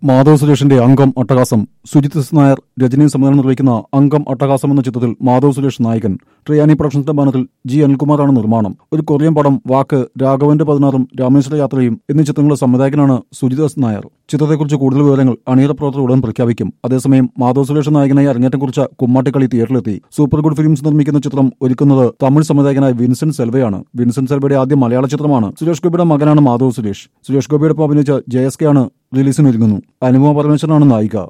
മാധവ് സുരേഷിന്റെ അംഗം അട്ടഹാസം സുജിത് എസ് നായർ രജനി സംവിധാനം നിർവഹിക്കുന്ന അംഗം അട്ടഹാസം എന്ന ചിത്രത്തിൽ മാധവ് സുരേഷ് നായകൻ ട്രിയാനി പ്രൊഡക്ഷൻസിന്റെ ബാനറിൽ ജി അനിൽകുമാറാണ് നിർമ്മാണം ഒരു കൊറിയൻ പടം വാക്ക് രാഘവന്റെ പതിനാറും രാമേശ്വര യാത്രയും എന്നീ ചിത്രങ്ങളുടെ സംവിധായകനാണ് സുജിത് എസ് നായർ ചിത്രത്തെക്കുറിച്ച് കൂടുതൽ വിവരങ്ങൾ അണിയറ പ്രവർത്തകർ ഉടൻ പ്രഖ്യാപിക്കും അതേസമയം മാധവ് സുരേഷ് നായകനായി അരങ്ങേറ്റം കുറിച്ച കുമ്മാട്ടിക്കളി തിയേറ്ററിലെത്തി സൂപ്പർ ഗുഡ് ഫിലിംസ് നിർമ്മിക്കുന്ന ചിത്രം ഒരുക്കുന്നത് തമിഴ് സംവിധായകനായ വിൻസെന്റ് സെൽവയാണ് വിൻസെന്റ് സെൽവയുടെ ആദ്യ മലയാള ചിത്രമാണ് സുരേഷ് ഗോപിയുടെ മകനാണ് മാധവ് സുരേഷ് സുരേഷ് ഗോപിയോടൊപ്പം അഭിനയിച്ച ജെ എസ് കെ ആണ് റിലീസിനൊരുങ്ങുന്നു അനുപമ പരമേശ്വരനാണ് നായിക